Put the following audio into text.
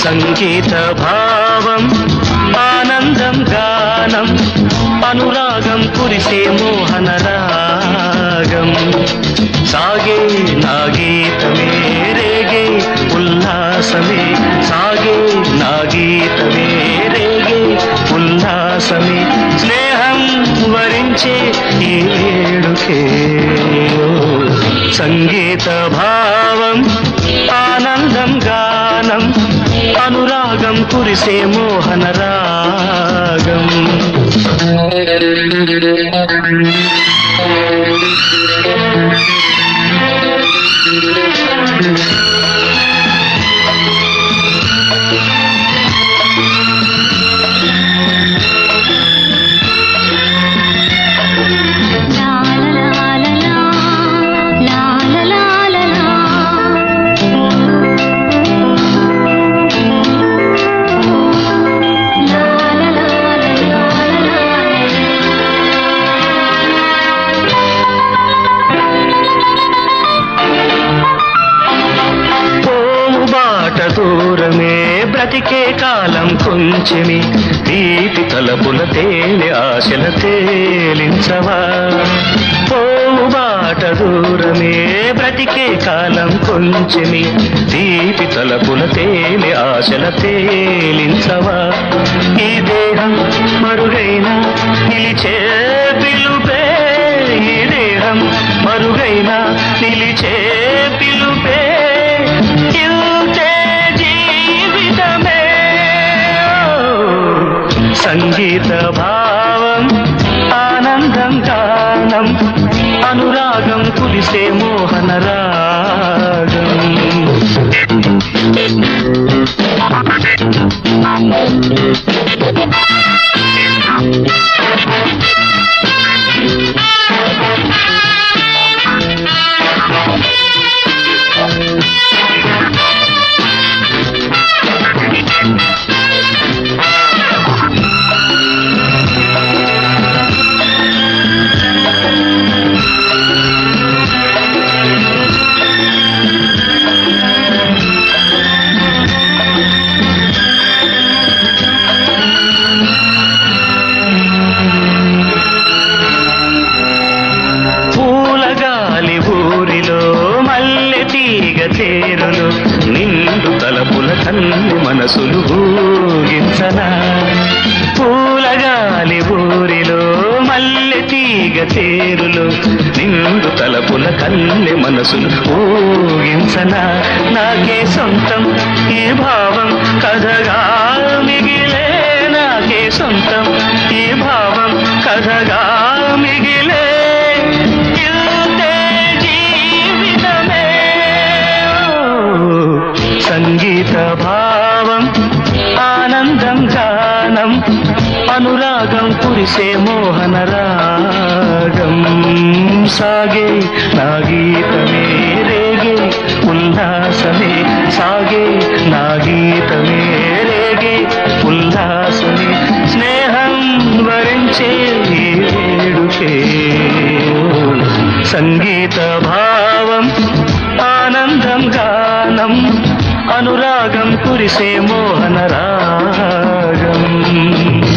సంగీత భావం ఆనందం గానం అనురాగం కురిసే మోహన రాగం సాగే నా గీతమే రేగే ఉల్లాసమే సాగే నా గీతమే రేగే ఉల్లాసమే స్నేహం వరించే ఈ వేడుకే సంగీత భావం ఆనందం గానం అనురాగం కురిసే మోహన రాగం లా లా లా లా లా లా లా లా లా లా లా లా పోము బాట దూరమే బ్రతికే కాలం కొంచెమి తీపి తలపుల తేనె ఆశల తేలించవా పోము బాట దూరమే బ్రతికే కాలం కొంచెమి తీపి తలపుల తేనె ఆశల తేలించవా ఈ దేహం మరుగైన నిలిచే పిలుపే ఈ దేహం మరుగైన నిలిచే పిలుపే ఇంతే జీవితమే సంగీత భావం ఆనందం గానం అనురాగం కురిసే మోహన రాగం పూలగాలి ఊరిలో మల్లె తీగ తేరులు నిండు తలపుల కన్ను మనసులు ఊగించనా పూలగాలి ఊరిలో మల్లె తీగ తేరులు నిండు తలపుల కన్నె మనసులు ఊగించనా నాకే సొంతం ఈ భావం కథగా మిగిలే నాకే సొంతం ఈ భావం కథగా మిగిలే ఇంతే జీవితమే సంగీత భావం ఆనందం గానం అనురాగం కురిసే మోహన రాగం సాగే నా గీతమే రేగే ఉల్లాసమే సాగే నా గీతమే రేగే ఉల్లాసమే స్నేహం వరించే ఈ వేడుకే సంగీత భావం ఆనందం గానం అనురాగం కురిసే మోహన రాగం